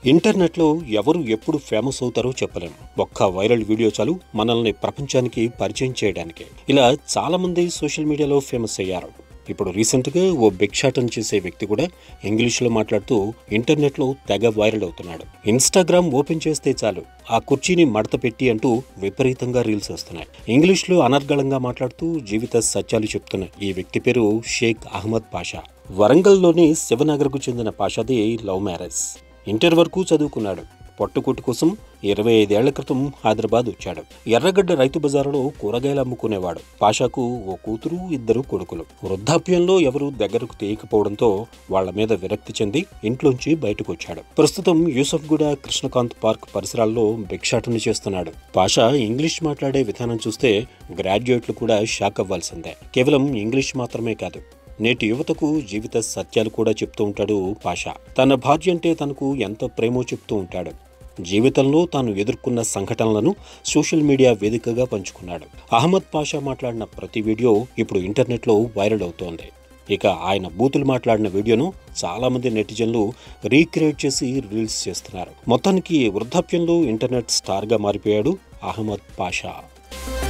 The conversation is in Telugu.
ఇంటర్నెట్లో ఎవరు ఎప్పుడు ఫేమస్ అవుతారో చెప్పలేం ఒక్క వైరల్ వీడియో చాలు మనల్ని ప్రపంచానికి పరిచయం చేయడానికి ఇలా చాలా మంది సోషల్ మీడియాలో ఫేమస్ అయ్యారు ఇప్పుడు రీసెంట్గా ఓ భిక్షాటన చేసే వ్యక్తి కూడా ఇంగ్లీష్లో మాట్లాడుతూ ఇంటర్నెట్లో తెగ వైరల్ అవుతున్నాడు ఇన్స్టాగ్రామ్ ఓపెన్ చేస్తే చాలు ఆ కుర్చీని మడత పెట్టి అంటూ విపరీతంగా రీల్స్ వస్తున్నాయి ఇంగ్లీష్లో అనర్గళంగా మాట్లాడుతూ జీవిత సత్యాలు చెప్తున్న ఈ వ్యక్తి పేరు షేక్ అహ్మద్ పాషా వరంగల్లోని శివనగర్కు చెందిన పాషాది లవ్ మ్యారేజ్ ఇంటర్ వరకు చదువుకున్నాడు పొట్టుకొట్టు కోసం ఇరవై ఐదేళ్ల క్రితం హైదరాబాద్ వచ్చాడు ఎర్రగడ్డ రైతు బజారులో కూరగాయలు అమ్ముకునేవాడు పాషాకు ఓ కూతురు ఇద్దరు కొడుకులు వృద్ధాప్యంలో ఎవరు దగ్గరకు తీయకపోవడంతో వాళ్ల మీద విరక్తి చెంది ఇంట్లోంచి బయటకు వచ్చాడు ప్రస్తుతం యూసఫ్గూడ కృష్ణకాంత్ పార్క్ పరిసరాల్లో భిక్షాటన చేస్తున్నాడు పాషా ఇంగ్లీష్ మాట్లాడే విధానం చూస్తే గ్రాడ్యుయేట్లు కూడా షాక్ అవ్వాల్సిందే కేవలం ఇంగ్లీష్ మాత్రమే కాదు నేటి యువతకు జీవిత సత్యాలు కూడా చెప్తూ ఉంటాడు పాషా తన భార్య అంటే తనకు ఎంత ప్రేమో చెప్తూ ఉంటాడు జీవితంలో తాను ఎదుర్కొన్న సంఘటనలను సోషల్ మీడియా వేదికగా పంచుకున్నాడు అహ్మద్ పాషా మాట్లాడిన ప్రతి వీడియో ఇప్పుడు ఇంటర్నెట్లో వైరల్ అవుతోంది ఇక ఆయన బూతులు మాట్లాడిన వీడియోను చాలా మంది నెటిజన్లు రీక్రియేట్ చేసి రీల్స్ చేస్తున్నారు మొత్తానికి వృద్ధాప్యంలో ఇంటర్నెట్ స్టార్గా మారిపోయాడు అహ్మద్ పాషా